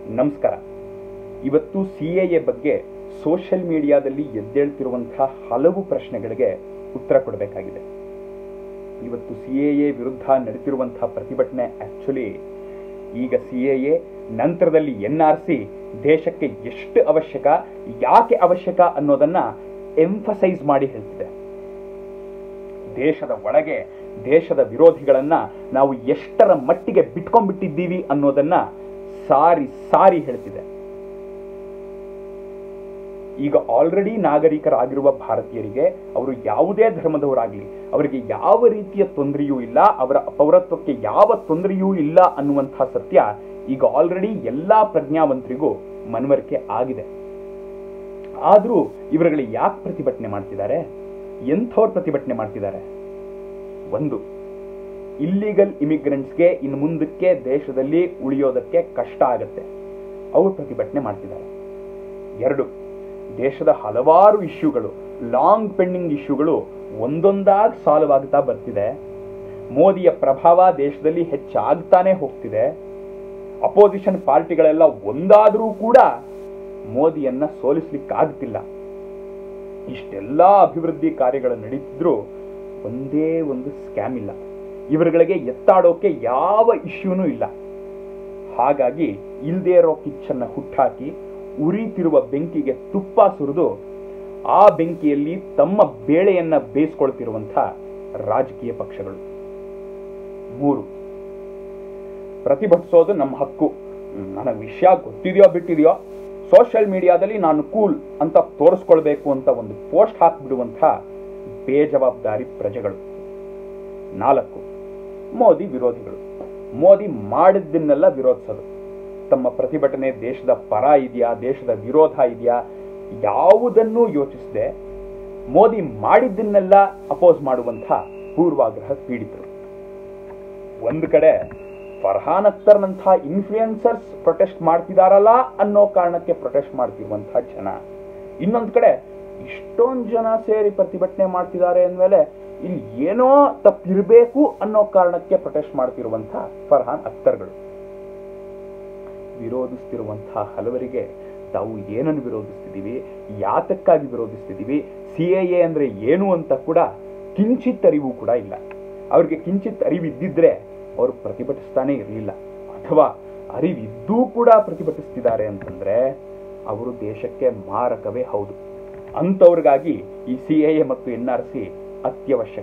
ನಮಸ್ಕಾರ ಇವತ್ತು C A ಬಗ್ಗೆ ಸೋಷಿಯಲ್ ಮೀಡಿಯಾದಲ್ಲಿ ಎದ್ದೇಳ್ತಿರುವಂತಹ ಹಲವು ಪ್ರಶ್ನೆಗಳಿಗೆ ಉತ್ತರ ಕೊಡಬೇಕಾಗಿದೆ ಇವತ್ತು ಸಿ ಎ ವಿರುದ್ಧ ನಡೀತಿರುವಂತಹ ಪ್ರತಿಭಟನೆ ಆಕ್ಚುಲಿ ಈಗ ಸಿ ಎ ನಂತರದಲ್ಲಿ ಎನ್ ಆರ್ ಸಿ ದೇಶಕ್ಕೆ ಎಷ್ಟು ಅವಶ್ಯಕ ಯಾಕೆ ಅವಶ್ಯಕ ಅನ್ನೋದನ್ನ ಎಂಫಸೈಸ್ ಮಾಡಿ ಹೇಳ್ತಿದೆ ದೇಶದ ಒಳಗೆ ದೇಶದ ವಿರೋಧಿಗಳನ್ನ ನಾವು ಎಷ್ಟರ ಮಟ್ಟಿಗೆ ಬಿಟ್ಕೊಂಡ್ಬಿಟ್ಟಿದ್ದೀವಿ ಅನ್ನೋದನ್ನ ಸಾರಿ ಸಾರಿ ಹೇಳ್ತಿದೆ ಈಗ ಆಲ್ರೆಡಿ ನಾಗರಿಕರಾಗಿರುವ ಭಾರತೀಯರಿಗೆ ಅವರು ಯಾವುದೇ ಧರ್ಮದವರಾಗಲಿ ಅವರಿಗೆ ಯಾವ ರೀತಿಯ ತೊಂದರೆಯೂ ಇಲ್ಲ ಅವರ ಪೌರತ್ವಕ್ಕೆ ಯಾವ ತೊಂದರೆಯೂ ಇಲ್ಲ ಅನ್ನುವಂತಹ ಸತ್ಯ ಈಗ ಆಲ್ರೆಡಿ ಎಲ್ಲಾ ಪ್ರಜ್ಞಾವಂತರಿಗೂ ಮನವರಿಕೆ ಆಗಿದೆ ಆದರೂ ಇವರುಗಳು ಯಾಕೆ ಪ್ರತಿಭಟನೆ ಮಾಡ್ತಿದ್ದಾರೆ ಎಂಥವ್ರು ಪ್ರತಿಭಟನೆ ಮಾಡ್ತಿದ್ದಾರೆ ಒಂದು ಇಲ್ಲಿಗಲ್ ಇಮಿಗ್ರೆಂಟ್ಸ್ಗೆ ಇನ್ನು ಮುಂದಕ್ಕೆ ದೇಶದಲ್ಲಿ ಉಳಿಯೋದಕ್ಕೆ ಕಷ್ಟ ಆಗುತ್ತೆ ಅವರು ಪ್ರತಿಭಟನೆ ಮಾಡ್ತಿದ್ದಾರೆ ಎರಡು ದೇಶದ ಹಲವಾರು ಇಶ್ಯೂಗಳು ಲಾಂಗ್ ಪೆಂಡಿಂಗ್ ಇಶ್ಯೂಗಳು ಒಂದೊಂದಾಗಿ ಸಾಲ್ವ್ ಆಗ್ತಾ ಬರ್ತಿದೆ ಮೋದಿಯ ಪ್ರಭಾವ ದೇಶದಲ್ಲಿ ಹೆಚ್ಚಾಗ್ತಾನೆ ಹೋಗ್ತಿದೆ ಅಪೋಸಿಷನ್ ಪಾರ್ಟಿಗಳೆಲ್ಲ ಒಂದಾದರೂ ಕೂಡ ಮೋದಿಯನ್ನ ಸೋಲಿಸ್ಲಿಕ್ಕಾಗ್ತಿಲ್ಲ ಇಷ್ಟೆಲ್ಲ ಅಭಿವೃದ್ಧಿ ಕಾರ್ಯಗಳು ನಡೀತಿದ್ರು ಒಂದೇ ಒಂದು ಸ್ಕ್ಯಾಮ್ ಇಲ್ಲ ಇವರುಗಳಿಗೆ ಎತ್ತಾಡೋಕೆ ಯಾವ ಇಶ್ಯೂನೂ ಇಲ್ಲ ಹಾಗಾಗಿ ಇಲ್ದೇ ಇರೋ ಕಿಚ್ಚನ್ನ ಹುಟ್ಟಾಕಿ ಉರಿತಿರುವ ಬೆಂಕಿಗೆ ತುಪ್ಪ ಸುರಿದು ಆ ಬೆಂಕಿಯಲ್ಲಿ ತಮ್ಮ ಬೇಳೆಯನ್ನ ಬೇಯಿಸ್ಕೊಳ್ತಿರುವಂಥ ರಾಜಕೀಯ ಪಕ್ಷಗಳು ಮೂರು ಪ್ರತಿಭಟಿಸೋದು ನಮ್ಮ ಹಕ್ಕು ನನಗೆ ವಿಷಯ ಗೊತ್ತಿದೆಯೋ ಬಿಟ್ಟಿದೆಯೋ ಸೋಷಿಯಲ್ ಮೀಡಿಯಾದಲ್ಲಿ ನಾನು ಕೂಲ್ ಅಂತ ತೋರಿಸ್ಕೊಳ್ಬೇಕು ಅಂತ ಒಂದು ಪೋಸ್ಟ್ ಹಾಕ್ಬಿಡುವಂಥ ಬೇಜವಾಬ್ದಾರಿ ಪ್ರಜೆಗಳು ನಾಲ್ಕು ಮೋದಿ ವಿರೋಧಿಗಳು ಮೋದಿ ಮಾಡಿದ್ದನ್ನೆಲ್ಲ ವಿರೋಧಿಸೋದು ತಮ್ಮ ಪ್ರತಿಭಟನೆ ದೇಶದ ಪರ ಇದೆಯಾ ದೇಶದ ವಿರೋಧ ಇದೆಯಾ ಯಾವುದನ್ನೂ ಯೋಚಿಸದೆ ಮೋದಿ ಮಾಡಿದ್ದನ್ನೆಲ್ಲ ಅಪೋಸ್ ಮಾಡುವಂಥ ಪೂರ್ವಾಗ್ರಹ ಪೀಡಿತರು ಒಂದು ಕಡೆ ಫರ್ಹಾನ್ ಅಖ್ತರ್ನಂತಹ ಇನ್ಫ್ಲೂಯೆನ್ಸರ್ಸ್ ಪ್ರೊಟೆಸ್ಟ್ ಮಾಡ್ತಿದಾರಲ್ಲ ಅನ್ನೋ ಕಾರಣಕ್ಕೆ ಪ್ರೊಟೆಸ್ಟ್ ಮಾಡ್ತಿರುವಂತಹ ಜನ ಇನ್ನೊಂದು ಕಡೆ ಇಷ್ಟೊಂದು ಜನ ಸೇರಿ ಪ್ರತಿಭಟನೆ ಮಾಡ್ತಿದ್ದಾರೆ ಅಂದಮೇಲೆ ಇಲ್ಲಿ ಏನೋ ತಪ್ಪಿರಬೇಕು ಅನ್ನೋ ಕಾರಣಕ್ಕೆ ಪ್ರೊಟೆಸ್ಟ್ ಮಾಡ್ತಿರುವಂತಹ ಫರ್ಹಾನ್ ಅಖ್ತರ್ಗಳು ವಿರೋಧಿಸ್ತಿರುವಂತಹ ಹಲವರಿಗೆ ತಾವು ಏನನ್ನು ವಿರೋಧಿಸ್ತಿದ್ದೀವಿ ಯಾತಕ್ಕಾಗಿ ವಿರೋಧಿಸ್ತಿದ್ದೀವಿ ಸಿ ಎ ಅಂದ್ರೆ ಏನು ಅಂತ ಕೂಡ ಕಿಂಚಿತ್ ಅರಿವು ಕೂಡ ಇಲ್ಲ ಅವ್ರಿಗೆ ಕಿಂಚಿತ್ ಅರಿವಿದ್ದಿದ್ರೆ ಅವರು ಪ್ರತಿಭಟಿಸ್ತಾನೆ ಇರಲಿಲ್ಲ ಅಥವಾ ಅರಿವಿದ್ದೂ ಕೂಡ ಪ್ರತಿಭಟಿಸ್ತಿದ್ದಾರೆ ಅಂತಂದ್ರೆ ಅವರು ದೇಶಕ್ಕೆ ಮಾರಕವೇ ಹೌದು ಅಂಥವ್ರಿಗಾಗಿ ಈ ಸಿ ಎ ಮತ್ತು ಎನ್ ಆರ್ ಸಿ ಅತ್ಯವಶ್ಯಕ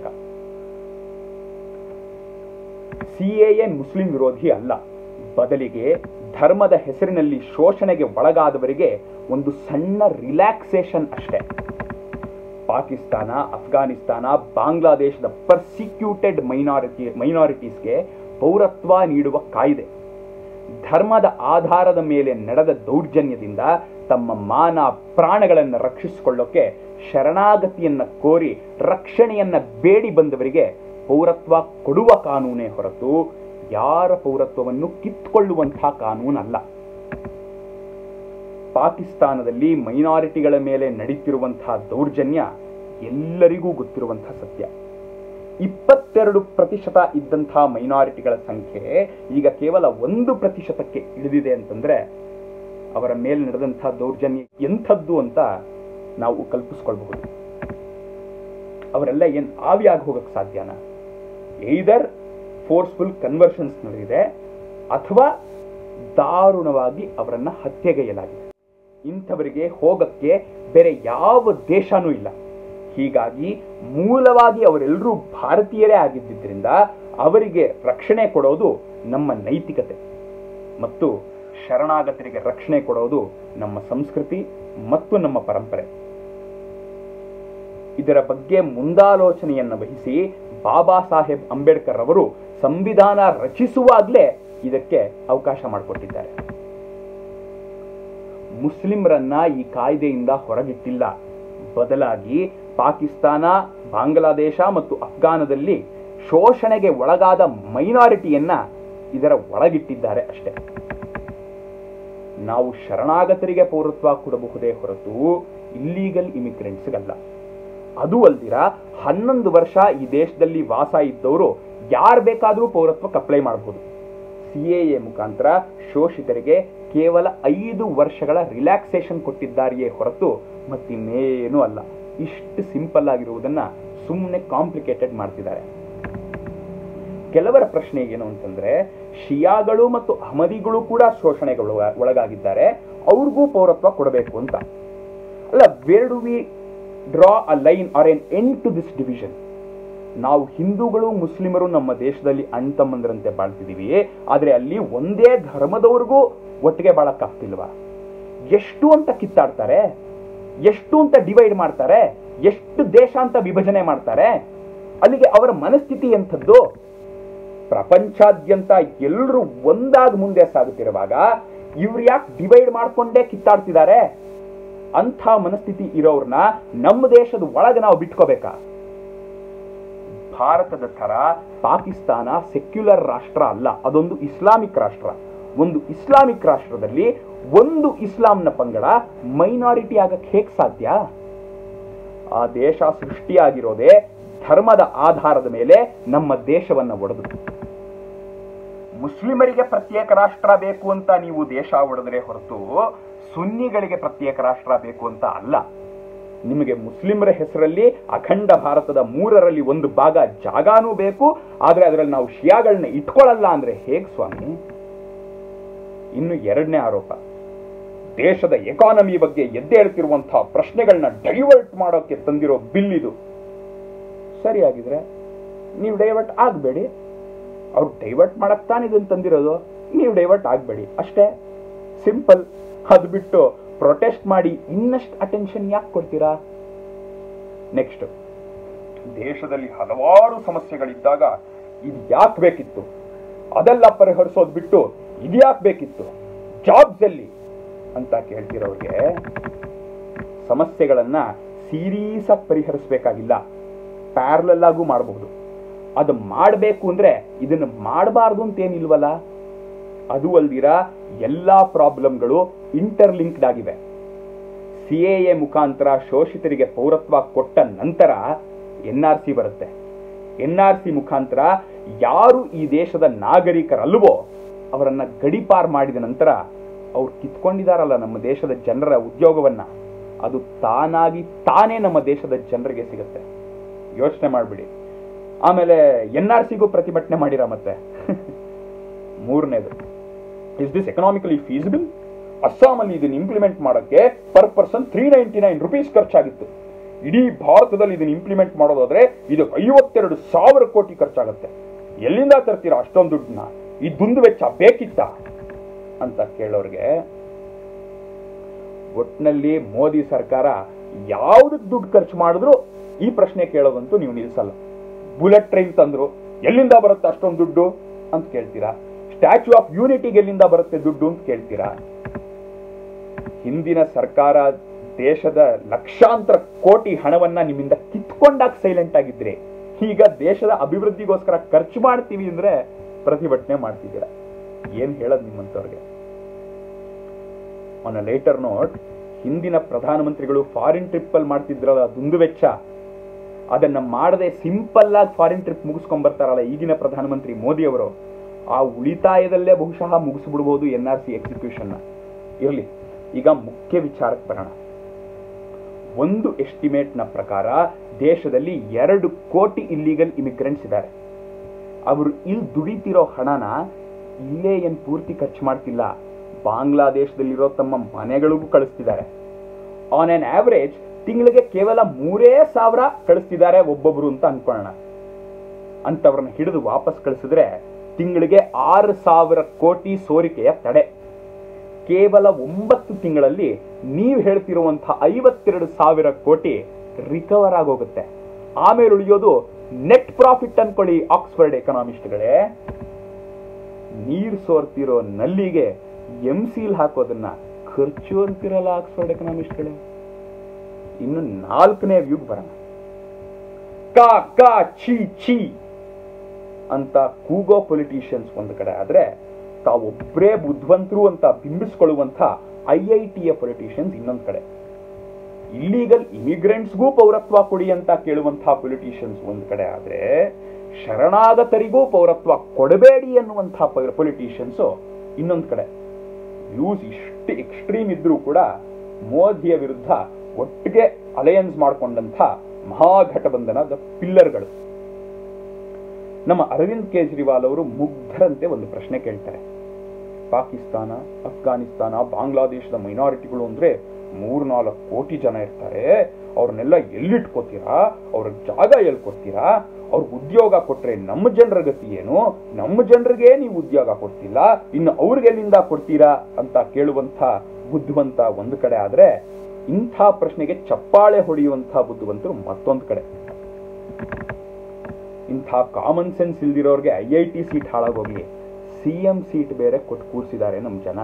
ಸಿ ಎ ಮುಸ್ಲಿಂ ವಿರೋಧಿ ಅಲ್ಲ ಬದಲಿಗೆ ಧರ್ಮದ ಹೆಸರಿನಲ್ಲಿ ಶೋಷಣೆಗೆ ಒಳಗಾದವರಿಗೆ ಒಂದು ಸಣ್ಣ ರಿಲ್ಯಾಕ್ಸೇಷನ್ ಅಷ್ಟೇ ಪಾಕಿಸ್ತಾನ ಅಫ್ಘಾನಿಸ್ತಾನ ಬಾಂಗ್ಲಾದೇಶದ ಪರ್ಸಿಕ್ಯೂಟೆಡ್ ಮೈನಾರಿಟಿ ಮೈನಾರಿಟೀಸ್ಗೆ ಪೌರತ್ವ ನೀಡುವ ಕಾಯ್ದೆ ಧರ್ಮದ ಆಧಾರದ ಮೇಲೆ ನಡೆದ ದೌರ್ಜನ್ಯದಿಂದ ತಮ್ಮ ಮಾನ ಪ್ರಾಣಗಳನ್ನು ರಕ್ಷಿಸಿಕೊಳ್ಳೋಕೆ ಶರಣಾಗತಿಯನ್ನ ಕೋರಿ ರಕ್ಷಣೆಯನ್ನ ಬೇಡಿ ಬಂದವರಿಗೆ ಪೌರತ್ವ ಕೊಡುವ ಕಾನೂನೇ ಹೊರತು ಯಾರ ಪೌರತ್ವವನ್ನು ಕಿತ್ಕೊಳ್ಳುವಂತಹ ಕಾನೂನಲ್ಲ ಪಾಕಿಸ್ತಾನದಲ್ಲಿ ಮೈನಾರಿಟಿಗಳ ಮೇಲೆ ನಡೀತಿರುವಂತಹ ದೌರ್ಜನ್ಯ ಎಲ್ಲರಿಗೂ ಗೊತ್ತಿರುವಂತಹ ಸತ್ಯ ಇಪ್ಪತ್ತೆರಡು ಪ್ರತಿಶತ ಇದ್ದಂತಹ ಮೈನಾರಿಟಿಗಳ ಸಂಖ್ಯೆ ಈಗ ಕೇವಲ ಒಂದು ಪ್ರತಿಶತಕ್ಕೆ ಇಳಿದಿದೆ ಅಂತಂದ್ರೆ ಅವರ ಮೇಲೆ ನಡೆದಂತಹ ದೌರ್ಜನ್ಯ ಎಂಥದ್ದು ಅಂತ ನಾವು ಕಲ್ಪಿಸ್ಕೊಳ್ಬಹುದು ಅವರೆಲ್ಲ ಏನ್ ಆವಿಯಾಗಿ ಹೋಗಕ್ ಸಾಧ್ಯನಾ ಏದರ್ ಫೋರ್ಸ್ಫುಲ್ ಕನ್ವರ್ಷನ್ಸ್ ನಡೆದಿದೆ ಅಥವಾ ದಾರುಣವಾಗಿ ಅವರನ್ನ ಹತ್ಯೆಗೈಯಲಾಗಿದೆ ಇಂಥವರಿಗೆ ಹೋಗಕ್ಕೆ ಬೇರೆ ಯಾವ ದೇಶನೂ ಇಲ್ಲ ಹೀಗಾಗಿ ಮೂಲವಾಗಿ ಅವರೆಲ್ಲರೂ ಭಾರತೀಯರೇ ಆಗಿದ್ದರಿಂದ ಅವರಿಗೆ ರಕ್ಷಣೆ ಕೊಡೋದು ನಮ್ಮ ನೈತಿಕತೆ ಮತ್ತು ಶರಣಾಗತರಿಗೆ ರಕ್ಷಣೆ ಕೊಡೋದು ನಮ್ಮ ಸಂಸ್ಕೃತಿ ಮತ್ತು ನಮ್ಮ ಪರಂಪರೆ ಇದರ ಬಗ್ಗೆ ಮುಂದಾಲೋಚನೆಯನ್ನ ವಹಿಸಿ ಬಾಬಾ ಸಾಹೇಬ್ ಅಂಬೇಡ್ಕರ್ ಅವರು ಸಂವಿಧಾನ ರಚಿಸುವಾಗಲೇ ಇದಕ್ಕೆ ಅವಕಾಶ ಮಾಡಿಕೊಟ್ಟಿದ್ದಾರೆ ಮುಸ್ಲಿಮರನ್ನ ಈ ಕಾಯ್ದೆಯಿಂದ ಹೊರಗಿಟ್ಟಿಲ್ಲ ಬದಲಾಗಿ ಪಾಕಿಸ್ತಾನ ಬಾಂಗ್ಲಾದೇಶ ಮತ್ತು ಅಫ್ಘಾನದಲ್ಲಿ ಶೋಷಣೆಗೆ ಒಳಗಾದ ಮೈನಾರಿಟಿಯನ್ನ ಇದರ ಒಳಗಿಟ್ಟಿದ್ದಾರೆ ಅಷ್ಟೇ ನಾವು ಶರಣಾಗತರಿಗೆ ಪೌರತ್ವ ಕೊಡಬಹುದೇ ಹೊರತು ಇಲ್ಲೀಗಲ್ ಇಮಿಗ್ರೆಂಟ್ಸ್ಗಲ್ಲ ಅದು ಅಲ್ದಿರ ಹನ್ನೊಂದು ವರ್ಷ ಈ ದೇಶದಲ್ಲಿ ವಾಸ ಇದ್ದವರು ಯಾರು ಬೇಕಾದರೂ ಪೌರತ್ವಕ್ಕೆ ಅಪ್ಲೈ ಮಾಡಬಹುದು ಸಿ ಎ ಮುಖಾಂತರ ಶೋಷಿತರಿಗೆ ಕೇವಲ ಐದು ವರ್ಷಗಳ ರಿಲ್ಯಾಕ್ಸೇಷನ್ ಕೊಟ್ಟಿದ್ದಾರೆಯೇ ಹೊರತು ಮತ್ತಿನ್ನೇನೂ ಅಲ್ಲ ಇಷ್ಟು ಸಿಂಪಲ್ ಆಗಿರುವುದನ್ನ ಸುಮ್ಮನೆ ಕಾಂಪ್ಲಿಕೇಟೆಡ್ ಮಾಡ್ತಿದ್ದಾರೆ ಕೆಲವರ ಪ್ರಶ್ನೆ ಏನು ಅಂತಂದ್ರೆ ಶಿಯಾಗಳು ಮತ್ತು ಅಹಮದಿಗಳು ಕೂಡ ಶೋಷಣೆಗಳು ಒಳಗಾಗಿದ್ದಾರೆ ಅವ್ರಿಗೂ ಪೌರತ್ವ ಕೊಡಬೇಕು ಅಂತ ಅಲ್ಲ where do we draw a line or an end to this division ನಾವು ಹಿಂದೂಗಳು ಮುಸ್ಲಿಮರು ನಮ್ಮ ದೇಶದಲ್ಲಿ ಅಣ್ಣ ತಮ್ಮಂದ್ರಂತೆ ಬಾಳ್ತಿದೀವಿ ಆದ್ರೆ ಅಲ್ಲಿ ಒಂದೇ ಧರ್ಮದವ್ರಿಗೂ ಒಟ್ಟಿಗೆ ಬಾಳಕ್ಕಾಗ್ತಿಲ್ವಾ ಎಷ್ಟು ಅಂತ ಕಿತ್ತಾಡ್ತಾರೆ ಎಷ್ಟು ಅಂತ ಡಿವೈಡ್ ಮಾಡ್ತಾರೆ ಎಷ್ಟು ದೇಶ ಅಂತ ವಿಭಜನೆ ಮಾಡ್ತಾರೆ ಅಲ್ಲಿಗೆ ಅವರ ಮನಸ್ಥಿತಿ ಎಂಥದ್ದು ಪ್ರಪಂಚಾದ್ಯಂತ ಎಲ್ಲರೂ ಒಂದಾಗಿ ಮುಂದೆ ಸಾಗುತ್ತಿರುವಾಗ ಇವ್ರು ಯಾಕೆ ಡಿವೈಡ್ ಮಾಡ್ಕೊಂಡೇ ಕಿತ್ತಾಡ್ತಿದ್ದಾರೆ ಅಂಥ ಮನಸ್ಥಿತಿ ಇರೋರ್ನ ನಮ್ಮ ದೇಶದ ಒಳಗೆ ನಾವು ಬಿಟ್ಕೋಬೇಕಾ ಭಾರತದ ತರ ಪಾಕಿಸ್ತಾನ ಸೆಕ್ಯುಲರ್ ರಾಷ್ಟ್ರ ಅಲ್ಲ ಅದೊಂದು ಇಸ್ಲಾಮಿಕ್ ರಾಷ್ಟ್ರ ಒಂದು ಇಸ್ಲಾಮಿಕ್ ರಾಷ್ಟ್ರದಲ್ಲಿ ಒಂದು ಇಸ್ಲಾಂನ ಪಂಗಡ ಮೈನಾರಿಟಿ ಆಗಕ್ಕೆ ಹೇಗ್ ಸಾಧ್ಯ ಆ ದೇಶ ಸೃಷ್ಟಿಯಾಗಿರೋದೇ ಧರ್ಮದ ಆಧಾರದ ಮೇಲೆ ನಮ್ಮ ದೇಶವನ್ನ ಒಡೆದು ಮುಸ್ಲಿಮರಿಗೆ ಪ್ರತ್ಯೇಕ ರಾಷ್ಟ್ರ ಬೇಕು ಅಂತ ನೀವು ದೇಶ ಒಡೆದ್ರೆ ಹೊರತು ಸುನ್ನಿಗಳಿಗೆ ಪ್ರತ್ಯೇಕ ರಾಷ್ಟ್ರ ಬೇಕು ಅಂತ ಅಲ್ಲ ನಿಮಗೆ ಮುಸ್ಲಿಮರ ಹೆಸರಲ್ಲಿ ಅಖಂಡ ಭಾರತದ ಮೂರರಲ್ಲಿ ಒಂದು ಭಾಗ ಜಾಗಾನೂ ಬೇಕು ಆದ್ರೆ ಅದರಲ್ಲಿ ನಾವು ಶಿಯಾಗಳನ್ನ ಇಟ್ಕೊಳ್ಳಲ್ಲ ಅಂದ್ರೆ ಹೇಗ್ ಸ್ವಾಮಿ ಇನ್ನು ಎರಡನೇ ಆರೋಪ ದೇಶದ ಎಕಾನಮಿ ಬಗ್ಗೆ ಎದ್ದೇಳ್ತಿರುವಂತಹ ಪ್ರಶ್ನೆಗಳನ್ನ ಡೈವರ್ಟ್ ಮಾಡೋಕೆ ತಂದಿರೋ ಬಿಲ್ ಇದು ಸರಿಯಾಗಿದ್ರೆ ನೀವು ಡೈವರ್ಟ್ ಆಗಬೇಡಿ ಅವ್ರು ಡೈವರ್ಟ್ ಮಾಡಕ್ ತಾನೇ ಇದನ್ನ ತಂದಿರೋದು ನೀವು ಡೈವರ್ಟ್ ಆಗಬೇಡಿ ಅಷ್ಟೇ ಸಿಂಪಲ್ ಅದು ಬಿಟ್ಟು ಪ್ರೊಟೆಸ್ಟ್ ಮಾಡಿ ಇನ್ನಷ್ಟು ಅಟೆನ್ಷನ್ ಯಾಕೆ ಕೊಡ್ತೀರಾ ನೆಕ್ಸ್ಟ್ ದೇಶದಲ್ಲಿ ಹಲವಾರು ಸಮಸ್ಯೆಗಳಿದ್ದಾಗ ಇದು ಯಾಕೆ ಬೇಕಿತ್ತು ಅದೆಲ್ಲ ಪರಿಹರಿಸೋದು ಬಿಟ್ಟು ಇದು ಯಾಕೆ ಬೇಕಿತ್ತು ಜಾಬ್ಸ್ ಎಲ್ಲಿ ಅಂತ ಕೇಳ್ತಿರೋರಿಗೆ ಸಮಸ್ಯೆಗಳನ್ನ ಸೀರೀಸ್ ಆಗಿ ಪರಿಹರಿಸಬೇಕಾಗಿಲ್ಲ ಪ್ಯಾರಲಲ್ ಆಗೂ ಮಾಡಬಹುದು ಅದು ಮಾಡಬೇಕು ಅಂದ್ರೆ ಇದನ್ನು ಮಾಡಬಾರ್ದು ಅಂತ ಏನಿಲ್ವಲ್ಲ ಅದು ಅಲ್ದಿರ ಎಲ್ಲಾ ಪ್ರಾಬ್ಲಮ್ಗಳು ಇಂಟರ್ಲಿಂಕ್ಡ್ ಆಗಿವೆ ಸಿ ಎ ಮುಖಾಂತರ ಶೋಷಿತರಿಗೆ ಪೌರತ್ವ ಕೊಟ್ಟ ನಂತರ ಎನ್ ಆರ್ ಸಿ ಬರುತ್ತೆ ಎನ್ ಆರ್ ಸಿ ಮುಖಾಂತರ ಯಾರು ಈ ದೇಶದ ನಾಗರಿಕರಲ್ವೋ ಅವರನ್ನ ಗಡಿಪಾರ್ ಮಾಡಿದ ನಂತರ ಅವ್ರು ಕಿತ್ಕೊಂಡಿದಾರಲ್ಲ ನಮ್ಮ ದೇಶದ ಜನರ ಉದ್ಯೋಗವನ್ನ ಅದು ತಾನಾಗಿ ತಾನೇ ನಮ್ಮ ದೇಶದ ಜನರಿಗೆ ಸಿಗುತ್ತೆ ಯೋಚನೆ ಮಾಡ್ಬಿಡಿ ಆಮೇಲೆ ಎನ್ ಆರ್ ಸಿಗೂ ಪ್ರತಿಭಟನೆ ಮಾಡಿರ ಮತ್ತೆ ಮೂರನೇದು ಇಸ್ ದಿಸ್ ಎಕನಾಮಿಕಲಿ ಫೀಸಿಬಲ್ ಅಸ್ಸಾಮಲ್ಲಿ ಇದನ್ನ ಇಂಪ್ಲಿಮೆಂಟ್ ಮಾಡೋಕ್ಕೆ per person three ninety nine rupees ಖರ್ಚಾಗಿತ್ತು ಇಡೀ ಭಾರತದಲ್ಲಿ ಇದನ್ನ ಇಂಪ್ಲಿಮೆಂಟ್ ಮಾಡೋದಾದ್ರೆ ಇದಕ್ಕೆ ಐವತ್ತೆರಡು ಸಾವಿರ ಕೋಟಿ ಖರ್ಚಾಗುತ್ತೆ ಎಲ್ಲಿಂದ ತರ್ತೀರಾ ಅಷ್ಟೊಂದು ದುಡ್ಡನ್ನ ಈ ದುಂದು ವೆಚ್ಚ ಬೇಕಿತ್ತ ಅಂತ ಕೇಳೋರ್ಗೆ ಒಟ್ನಲ್ಲಿ ಮೋದಿ ಸರ್ಕಾರ ಯಾವ್ದಕ್ ದುಡ್ಡು ಖರ್ಚು ಮಾಡಿದ್ರು ಈ ಪ್ರಶ್ನೆ ಕೇಳೋದಂತೂ ನೀವು ನಿಲ್ಸಲ್ಲ ಬುಲೆಟ್ ಟ್ರೈನ್ ತಂದ್ರು ಎಲ್ಲಿಂದ ಬರುತ್ತೆ ಅಷ್ಟೊಂದು ದುಡ್ಡು ಅಂತ ಕೇಳ್ತೀರಾ ಸ್ಟ್ಯಾಚ್ಯೂ ಆಫ್ ಯೂನಿಟಿಗೆ ಎಲ್ಲಿಂದ ಬರುತ್ತೆ ದುಡ್ಡು ಅಂತ ಕೇಳ್ತೀರಾ ಹಿಂದಿನ ಸರ್ಕಾರ ದೇಶದ ಲಕ್ಷಾಂತರ ಕೋಟಿ ಹಣವನ್ನ ನಿಮ್ಮಿಂದ ಕಿತ್ಕೊಂಡಾಗ ಸೈಲೆಂಟ್ ಆಗಿದ್ರೆ ಈಗ ದೇಶದ ಅಭಿವೃದ್ಧಿಗೋಸ್ಕರ ಖರ್ಚು ಮಾಡ್ತೀವಿ ಅಂದ್ರೆ ಪ್ರತಿಭಟನೆ ಮಾಡ್ತಿದ್ದೀರಾ ಏನ್ ಹೇಳೋದು ನಿಮ್ಮಂತವ್ರಿಗೆ ಆನ್ ಲೇಟರ್ ನೋಟ್ ಹಿಂದಿನ ಪ್ರಧಾನಮಂತ್ರಿಗಳು ಫಾರಿನ್ ಟ್ರಿಪ್ ಅಲ್ಲಿ ಮಾಡ್ತಿದ್ರಲ್ಲ ದುಂದು ವೆಚ್ಚ ಅದನ್ನ ಮಾಡದೆ ಸಿಂಪಲ್ ಆಗಿ ಫಾರಿನ್ ಟ್ರಿಪ್ ಮುಗಿಸ್ಕೊಂಡ್ ಬರ್ತಾರಲ್ಲ ಈಗಿನ ಪ್ರಧಾನಮಂತ್ರಿ ಮೋದಿ ಅವರು ಆ ಉಳಿತಾಯದಲ್ಲೇ ಬಹುಶಃ ಮುಗಿಸ್ಬಿಡ್ಬೋದು ಎನ್ ಆರ್ ಸಿ ಎಕ್ಸಿಕ್ಯೂಷನ್ ಇರಲಿ ಈಗ ಮುಖ್ಯ ವಿಚಾರಕ್ಕೆ ಬರೋಣ ಒಂದು ಎಸ್ಟಿಮೇಟ್ ನ ಪ್ರಕಾರ ದೇಶದಲ್ಲಿ ಎರಡು ಕೋಟಿ ಇಲ್ಲಿಗಲ್ ಇಮಿಗ್ರೆಂಟ್ಸ್ ಇದ್ದಾರೆ ಅವರು ಇಲ್ಲಿ ದುಡಿತಿರೋ ಹಣನ ಇಲ್ಲೇ ಏನ್ ಪೂರ್ತಿ ಖರ್ಚು ಮಾಡ್ತಿಲ್ಲ ಬಾಂಗ್ಲಾದೇಶದಲ್ಲಿರೋ ತಮ್ಮ ಮನೆಗಳಿಗೂ ಕಳಿಸ್ತಿದ್ದಾರೆ ಆನ್ ಆನ್ ಆವರೇಜ್ ತಿಂಗಳಿಗೆ ಕೇವಲ ಮೂರೇ ಸಾವಿರ ಕಳಿಸ್ತಿದ್ದಾರೆ ಒಬ್ಬೊಬ್ರು ಅಂತ ಅನ್ಕೊಳ್ಳೋಣ ಅಂತವ್ರನ್ನ ಹಿಡಿದು ವಾಪಸ್ ಕಳಿಸಿದ್ರೆ ತಿಂಗಳಿಗೆ ಆರು ಸಾವಿರ ಕೋಟಿ ಸೋರಿಕೆಯ ತಡೆ ಕೇವಲ ಒಂಬತ್ತು ತಿಂಗಳಲ್ಲಿ ನೀವು ಹೇಳ್ತಿರುವಂತಹ ಐವತ್ತೆರಡು ಸಾವಿರ ಕೋಟಿ ರಿಕವರ್ ಆಗೋಗುತ್ತೆ ಆಮೇಲೆ ಉಳಿಯೋದು ನೆಟ್ ಪ್ರಾಫಿಟ್ ಅನ್ಕೊಳ್ಳಿ ಆಕ್ಸ್ಫರ್ಡ್ ಎಕನಾಮಿಸ್ಟ್ಗಳೇ ನೀರ್ ಸೋರ್ತಿರೋ ನಲ್ಲಿಗೆ ಎಂ ಸೀಲ್ ಹಾಕೋದನ್ನ ಖರ್ಚು ಅಂತಿರಲ್ಲ ಆಕ್ಸ್ಫರ್ಡ್ ಎಕನಾಮಿಸ್ಟ್ಗಳೇ ಇನ್ನು ನಾಲ್ಕನೇ ವ್ಯೂಗ್ ಬರೋಣ ಕಾ ಕಾ ಛೀ ಛೀ ಅಂತ ಕೂಗೋ ಪೊಲಿಟಿಷಿಯನ್ಸ್ ಒಂದು ಕಡೆ ಆದ್ರೆ ತಾವೊಬ್ಬರೇ ಬುದ್ಧಿವಂತರು ಅಂತ ಬಿಂಬಿಸ್ಕೊಳ್ಳುವಂತ ಐ ಐ ಟಿಯ ಪೊಲಿಟಿಷಿಯನ್ಸ್ ಇನ್ನೊಂದ್ ಕಡೆ ಇಲ್ಲೀಗಲ್ ಇಮಿಗ್ರೆಂಟ್ಸ್ಗೂ ಪೌರತ್ವ ಕೊಡಿ ಅಂತ ಕೇಳುವಂತಹ ಪೊಲಿಟಿಷಿಯನ್ಸ್ ಒಂದ್ ಕಡೆ ಆದ್ರೆ ಶರಣಾಗತರಿಗೂ ಪೌರತ್ವ ಕೊಡಬೇಡಿ ಅನ್ನುವಂಥ ಪೊಲಿಟಿಷಿಯನ್ಸು ಇನ್ನೊಂದು ಕಡೆ ವ್ಯೂಸ್ ಇಷ್ಟು ಎಕ್ಸ್ಟ್ರೀಮ್ ಇದ್ರೂ ಕೂಡ ಮೋದಿಯ ವಿರುದ್ಧ ಒಟ್ಟಿಗೆ ಅಲಯನ್ಸ್ ಮಾಡಿಕೊಂಡಂಥ ಮಹಾಘಟಬಂಧನದ ಪಿಲ್ಲರ್ಗಳು ನಮ್ಮ ಅರವಿಂದ್ ಕೇಜ್ರಿವಾಲ್ ಅವರು ಮುಗ್ಧರಂತೆ ಒಂದು ಪ್ರಶ್ನೆ ಕೇಳ್ತಾರೆ ಪಾಕಿಸ್ತಾನ ಅಫ್ಘಾನಿಸ್ತಾನ ಬಾಂಗ್ಲಾದೇಶದ ಮೈನಾರಿಟಿಗಳು ಅಂದ್ರೆ ಮೂರ್ನಾಲ್ಕು ಕೋಟಿ ಜನ ಇರ್ತಾರೆ ಅವ್ರನ್ನೆಲ್ಲ ಎಲ್ಲಿಟ್ಕೋತೀರಾ ಅವ್ರ ಜಾಗ ಎಲ್ಲಿ ಕೊಡ್ತೀರಾ ಅವ್ರಿಗೆ ಉದ್ಯೋಗ ಕೊಟ್ರೆ ನಮ್ಮ ಜನರ ಗತಿ ಏನು ನಮ್ಮ ಜನರಿಗೆ ನೀವು ಉದ್ಯೋಗ ಕೊಡ್ತಿಲ್ಲ ಇನ್ನು ಅವ್ರಿಗೆಲ್ಲಿಂದ ಕೊಡ್ತೀರಾ ಅಂತ ಕೇಳುವಂಥ ಬುದ್ಧಿವಂತ ಒಂದು ಕಡೆ ಆದ್ರೆ ಇಂಥ ಪ್ರಶ್ನೆಗೆ ಚಪ್ಪಾಳೆ ಹೊಡೆಯುವಂಥ ಬುದ್ಧಿವಂತರು ಮತ್ತೊಂದು ಕಡೆ ಇಂಥ ಕಾಮನ್ ಸೆನ್ಸ್ ಇಲ್ದಿರೋರ್ಗೆ ಐ ಐ ಟಿ ಸೀಟ್ ಹಾಳಾಗೋಗ್ಲಿ ಸಿ ಎಂ ಸೀಟ್ ಬೇರೆ ಕೊಟ್ಟು ಕೂರಿಸಿದ್ದಾರೆ ನಮ್ಮ ಜನ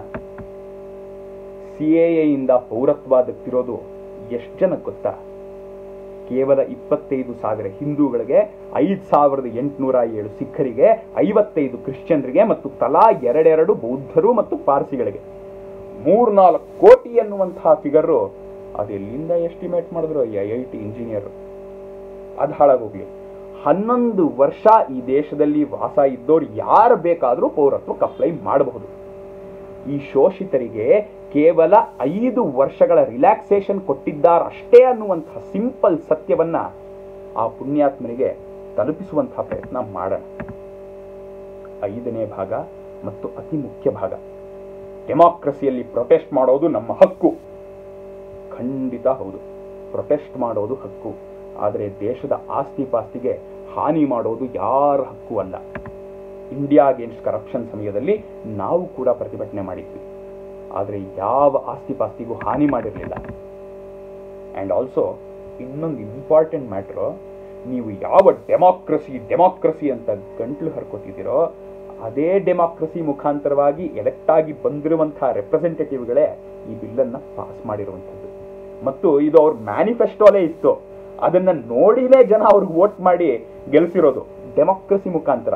ಸಿ ಇಂದ ಪೌರತ್ವ ದಕ್ತಿರೋದು ಎಷ್ಟು ಜನಕ್ಕೆ ಗೊತ್ತಾ ಕೇವಲ ಇಪ್ಪತ್ತೈದು ಸಾವಿರ ಹಿಂದೂಗಳಿಗೆ ಐದು ಸಾವಿರದ ಎಂಟುನೂರ ಏಳು ಸಿಖ್ಖರಿಗೆ ಐವತ್ತೈದು ಕ್ರಿಶ್ಚಿಯನ್ರಿಗೆ ಮತ್ತು ತಲಾ ಎರಡೆರಡು ಬೌದ್ಧರು ಮತ್ತು ಪಾರ್ಸಿಗಳಿಗೆ ಮೂರ್ನಾಲ್ಕು ಕೋಟಿ ಅನ್ನುವಂತಹ ಫಿಗರು ಅದೆಲ್ಲಿಂದ ಎಸ್ಟಿಮೇಟ್ ಮಾಡಿದ್ರು ಐ ಐ ಟಿ ಇಂಜಿನಿಯರ್ ಅದು ಹಾಳಾಗೋಗ್ಲಿ ಹನ್ನೊಂದು ವರ್ಷ ಈ ದೇಶದಲ್ಲಿ ವಾಸ ಇದ್ದೋರು ಯಾರು ಬೇಕಾದರೂ ಪೌರತ್ವಕ್ಕೆ ಅಪ್ಲೈ ಮಾಡಬಹುದು ಈ ಶೋಷಿತರಿಗೆ ಕೇವಲ ಐದು ವರ್ಷಗಳ ರಿಲ್ಯಾಕ್ಸೇಷನ್ ಕೊಟ್ಟಿದ್ದಾರಷ್ಟೇ ಅನ್ನುವಂತಹ ಸಿಂಪಲ್ ಸತ್ಯವನ್ನ ಆ ಪುಣ್ಯಾತ್ಮನಿಗೆ ತಲುಪಿಸುವಂತಹ ಪ್ರಯತ್ನ ಮಾಡೋಣ ಐದನೇ ಭಾಗ ಮತ್ತು ಅತಿ ಮುಖ್ಯ ಭಾಗ ಡೆಮಾಕ್ರಸಿಯಲ್ಲಿ ಪ್ರೊಟೆಸ್ಟ್ ಮಾಡೋದು ನಮ್ಮ ಹಕ್ಕು ಖಂಡಿತ ಹೌದು ಪ್ರೊಟೆಸ್ಟ್ ಮಾಡೋದು ಹಕ್ಕು ಆದರೆ ದೇಶದ ಆಸ್ತಿ ಪಾಸ್ತಿಗೆ ಹಾನಿ ಮಾಡೋದು ಯಾರ ಹಕ್ಕು ಅಲ್ಲ ಇಂಡಿಯಾ ಅಗೇನ್ಸ್ಟ್ ಕರಪ್ಷನ್ ಸಮಯದಲ್ಲಿ ನಾವು ಕೂಡ ಪ್ರತಿಭಟನೆ ಮಾಡಿದ್ವಿ ಆದರೆ ಯಾವ ಆಸ್ತಿ ಪಾಸ್ತಿಗೂ ಹಾನಿ ಮಾಡಿರಲಿಲ್ಲ ಆ್ಯಂಡ್ ಆಲ್ಸೋ ಇನ್ನೊಂದು ಇಂಪಾರ್ಟೆಂಟ್ ಮ್ಯಾಟ್ರು ನೀವು ಯಾವ ಡೆಮಾಕ್ರಸಿ ಡೆಮಾಕ್ರಸಿ ಅಂತ ಗಂಟ್ಲು ಹರ್ಕೊತಿದ್ದೀರೋ ಅದೇ ಡೆಮಾಕ್ರಸಿ ಮುಖಾಂತರವಾಗಿ ಎಲೆಕ್ಟ್ ಆಗಿ ಬಂದಿರುವಂತಹ ರೆಪ್ರೆಸೆಂಟೇಟಿವ್ಗಳೇ ಈ ಬಿಲ್ಲನ್ನು ಪಾಸ್ ಮಾಡಿರುವಂಥದ್ದು ಮತ್ತು ಇದು ಅವ್ರ ಮ್ಯಾನಿಫೆಸ್ಟೋಲೇ ಇತ್ತು ಅದನ್ನ ನೋಡಿನೇ ಜನ ಅವ್ರಿಗೆ ವೋಟ್ ಮಾಡಿ ಗೆಲ್ಸಿರೋದು ಡೆಮಾಕ್ರಸಿ ಮುಖಾಂತರ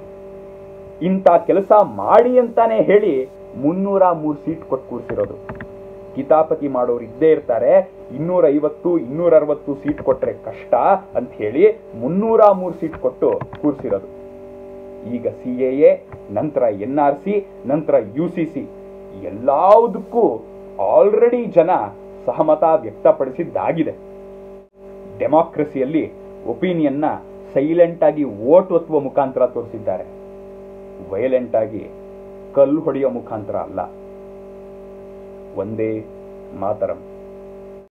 ಇಂಥ ಕೆಲಸ ಮಾಡಿ ಅಂತಾನೆ ಹೇಳಿ ಮುನ್ನೂರ ಮೂರು ಸೀಟ್ ಕೊಟ್ಟು ಕೂರಿಸಿರೋದು ಕಿತಾಪತಿ ಮಾಡೋರು ಇದ್ದೇ ಇರ್ತಾರೆ ಇನ್ನೂರ ಐವತ್ತು ಇನ್ನೂರ ಅರವತ್ತು ಸೀಟ್ ಕೊಟ್ರೆ ಕಷ್ಟ ಅಂತ ಹೇಳಿ ಮುನ್ನೂರ ಮೂರು ಸೀಟ್ ಕೊಟ್ಟು ಕೂರಿಸಿರೋದು ಈಗ ಸಿ ಎ ನಂತರ ಎನ್ ಆರ್ ಸಿ ನಂತರ ಯು ಸಿ ಸಿ ಎಲ್ಲದಕ್ಕೂ ಆಲ್ರೆಡಿ ಜನ ಸಹಮತ ವ್ಯಕ್ತಪಡಿಸಿದ್ದಾಗಿದೆ ಡೆಮಾಕ್ರಸಿಯಲ್ಲಿ ಒಪಿನಿಯನ್ನ ಸೈಲೆಂಟ್ ಆಗಿ ವೋಟ್ ಒತ್ತುವ ಮುಖಾಂತರ ತೋರಿಸಿದ್ದಾರೆ ವೈಲೆಂಟ್ ಆಗಿ ಕಲ್ಲು ಹೊಡೆಯೋ ಮುಖಾಂತರ ಅಲ್ಲ ಒಂದೇ ಮಾತರಂ